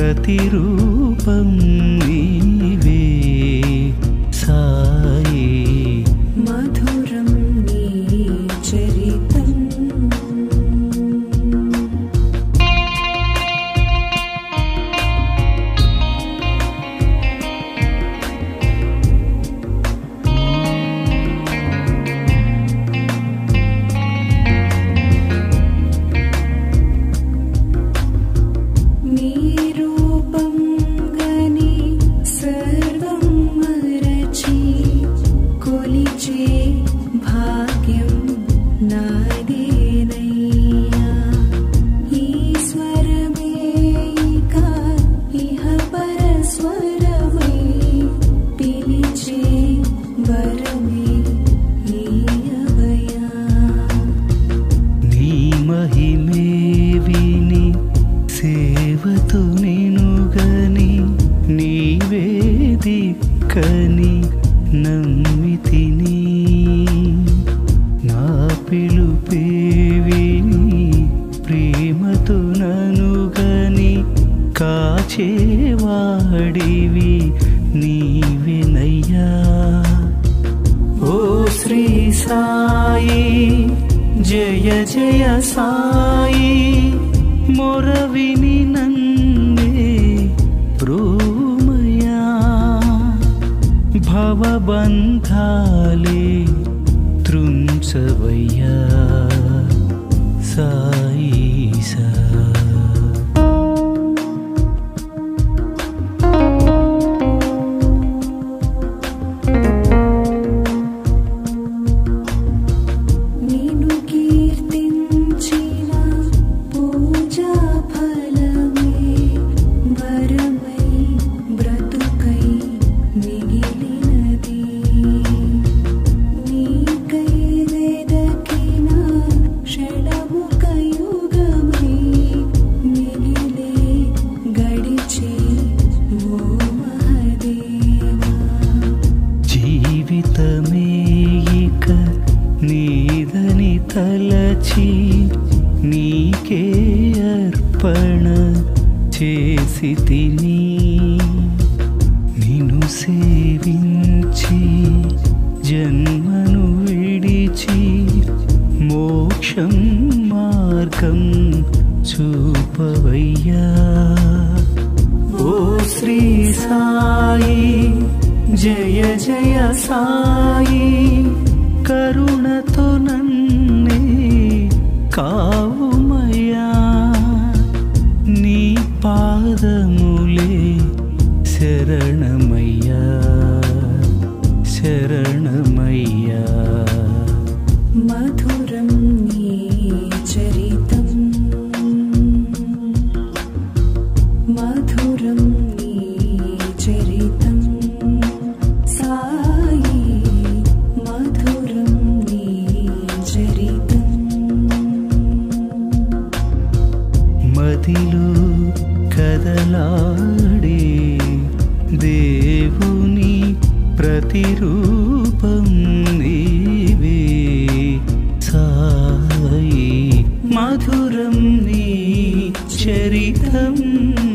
ప్రతిరూపం నీవే సాయి మధురం నీ చరితం నీ రూపం గని సర్వం మరచి కొలిచే భాగ్యం నాదేనయ్యా ఈశ్వరమే ఇక ఇహ పరస్వరమై పిలిచే వరమే ఈయవయా నీ మహిమే విని సేవతో నినుగని నీవేది కని నమ్మితిని నా పిలుపే విని ప్రేమతో ననుగని కాచేవాడివి నీవెనయ్యా ఓ శ్రీ సాయి జయ జయ సాయి మొరవిని నన్నే ప్రోమయా భవబంధాలే త్రుంచవయ్యా సాయిసా నిన్ను కీర్తించిన పూజా ఫలమే వరమై బ్రతుకై మిగిలినది నీకై వెదకిన షడముఖ యుగమై మిగిలే గడిచే ఓ మహదేవా జీవితమే ఇక నీదని తలచి నీకే అర్పణ చేసి తిని నిన్ను సేవించి జన్మను విడిచి మోక్షం మార్గం చూపవయ్యా ఓ శ్రీ సాయి జయ జయ సాయి కరుణతో నన్నే కావుమయ్యా నీ పాదములే శరణమయ్యా శరణమయ్యా మధురం నీ చరితం మధురం నీ చరితం సాయి మధురం నీ చరితం మదిలో కదలాడే దేవుని ప్రతిరూపం నీవే సాయి మధురం నీ చరితం